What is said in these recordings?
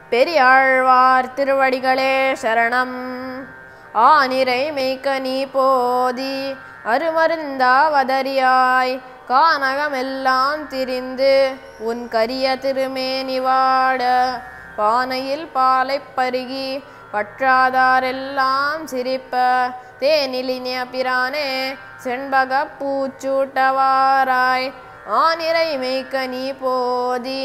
பெரியாழ்வார் திருவடிகளே சரணம் ஆனிரை மெய்க்க நீ போதி அருமருந்தாவதரியாய் கானகமெல்லாம் திரிந்து உன் கரிய திருமேனி வாட பானையில் பாலைப் பருகி பற்றாதாரெல்லாம் சிரிப்ப தேனிலினிய பிரானே செண்பக பூச்சூட்டவாராய் ஆனிரை மெய்க்க நீ போதி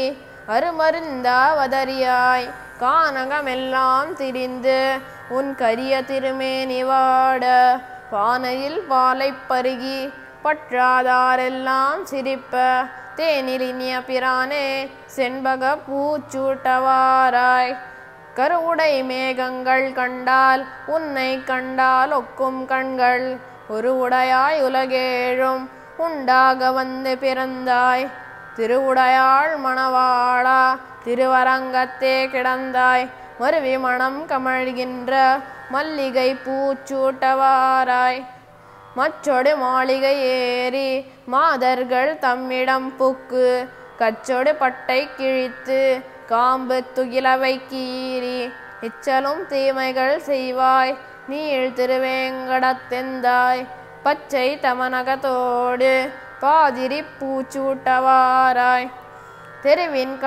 அருமருந்தாவதரியாய் கானகமெல்லாம் திரிந்து உன் கரிய திருமேனி வாட பானையில் பாலைப் பருகி பற்றாதாரெல்லாம் சிரிப்ப தேனிலினிய பிரானே செண்பக பூச்சூட்டவாராய் கருவுடை மேகங்கள் கண்டால் உன்னை கண்டால் ஒக்கும் கண்கள் ஒரு உடையாய் உலகேழும் உண்டாக வந்து பிறந்தாய் திருவுடையாள் மணவாளா திருவரங்கத்தே கிடந்தாய் மருவி மணம் கமழ்கின்ற மல்லிகை பூச்சூட்டவாராய் மற்றொடு மாளிகை ஏறி மாதர்கள் தம்மிடம் புக்கு கச்சொடு பட்டை கிழித்து காம்பு துகிலவை கீறி இச்சலும் தீமைகள் செய்வாய் நீள் திருவேங்கடத்தெந்தாய் பச்சை தமனகத்தோடு பாதிரி பூச்சூட்டவாராய் தெருவின்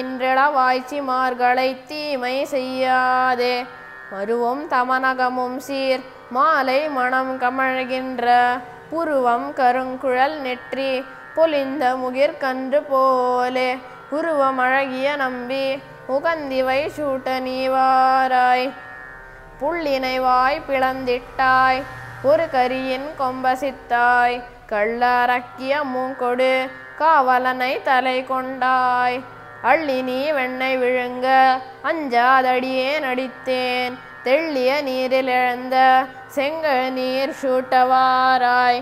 கண்ணின்றளவாய்ச்சிமார்களை தீமை செய்யாதே மருவும் தமனகமும் சீர் மாலை மணம் கமழ்கின்ற புருவம் கருங்குழல் நெற்றி பொலிந்த முகிர்கன்று போலே உருவம் அழகிய நம்பி உகந்திவை சூட்ட நீவாராய் புள்ளினை வாய் பிளந்திட்டாய் ஒரு கரியின் கொம்பசித்தாய் கள்ளரக்கிய மூங்கொடு காவலனை தலை கொண்டாய் அள்ளி நீ வெண்ணெய் விழுங்க அஞ்சாதடியே நடித்தேன் தெள்ளிய நீரில் இழந்த செங்கல் நீர் சூட்டவாராய்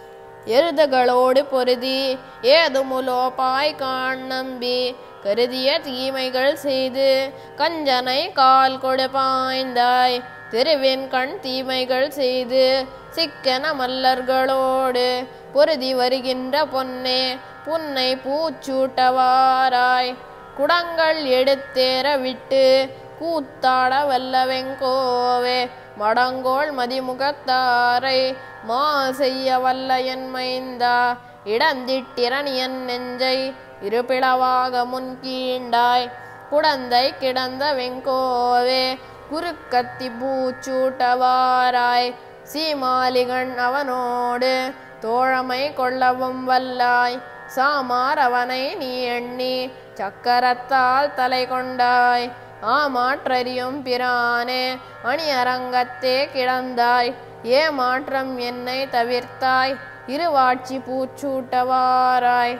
எருதுகளோடு பொருதி ஏதுமுலோப்பாய் காண் நம்பி கருதிய தீமைகள் செய்து கஞ்சனை கால் கொடு பாய்ந்தாய் திருவின் கண் தீமைகள் செய்து சிக்கன மல்லர்களோடு பொருதி வருகின்ற பொன்னே புன்னை பூச்சூட்டவாராய் குடங்கள் எடுத்தேற விட்டு கூத்தாட வல்லவெங்கோவே மடங்கோள் மதிமுகத்தாரை மா செய்ய வல்ல என் மைந்தா இடந்திட்டிரணியன் நெஞ்சை இருபிளவாக முன் கீண்டாய் குடந்தை கிடந்த வெங்கோவே குறுக்கத்தி பூச்சூட்டவாராய் சீமாலிகன் அவனோடு தோழமை கொள்ளவும் வல்லாய் சாமார் அவனை நீ எண்ணி சக்கரத்தால் தலை கொண்டாய் ஆமாற்றறியும் பிரானே அணியரங்கத்தே கிடந்தாய் ஏமாற்றம் என்னை தவிர்த்தாய் இருவாட்சி பூச்சூட்டவாராய்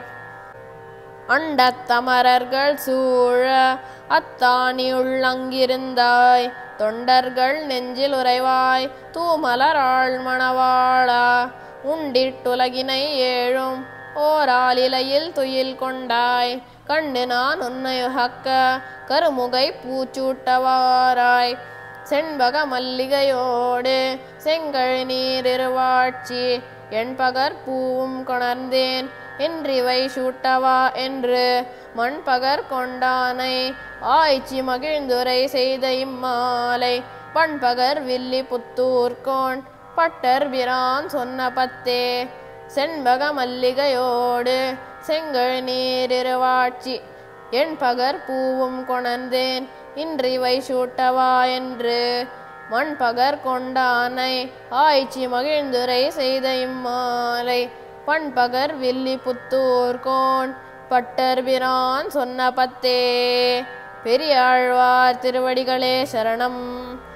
அண்டத்தமரர்கள் சூழ அத்தானியுள்ளங்கிருந்தாய் தொண்டர்கள் நெஞ்சில் உறைவாய் தூமலராள் மணவாளா உண்டிட்டுலகினை ஏழும் ஓராலிலையில் துயில் கொண்டாய் கண்டு நான் உன்னை உகக்க கருமுகை பூச்சூட்டவாராய் செண்பக மல்லிகையோடு செங்கழ் நீரிருவாட்சி என்பகர் பூவும் கொணர்ந்தேன் என்றிவை சூட்டவா என்று மண்பகர் கொண்டானை ஆய்ச்சி மகிழ்ந்துரை செய்த இம்மாலை பண்பகர் வில்லி புத்தூர்கோன் பட்டர் பிரான் சொன்ன பத்தே செண்பக மல்லிகையோடு செங்கழ் நீரிருவாட்சி என் பகர் பூவும் கொணர்ந்தேன் இன்றிவை சூட்டவா என்று மண்பகர் கொண்டானை ஆய்ச்சி மகிழ்ந்துரை செய்த இம்மாலை பண்பகர் வில்லி புத்தூர் கோன் பட்டர் பிரான் சொன்ன பத்தே பெரியாழ்வார் திருவடிகளே சரணம்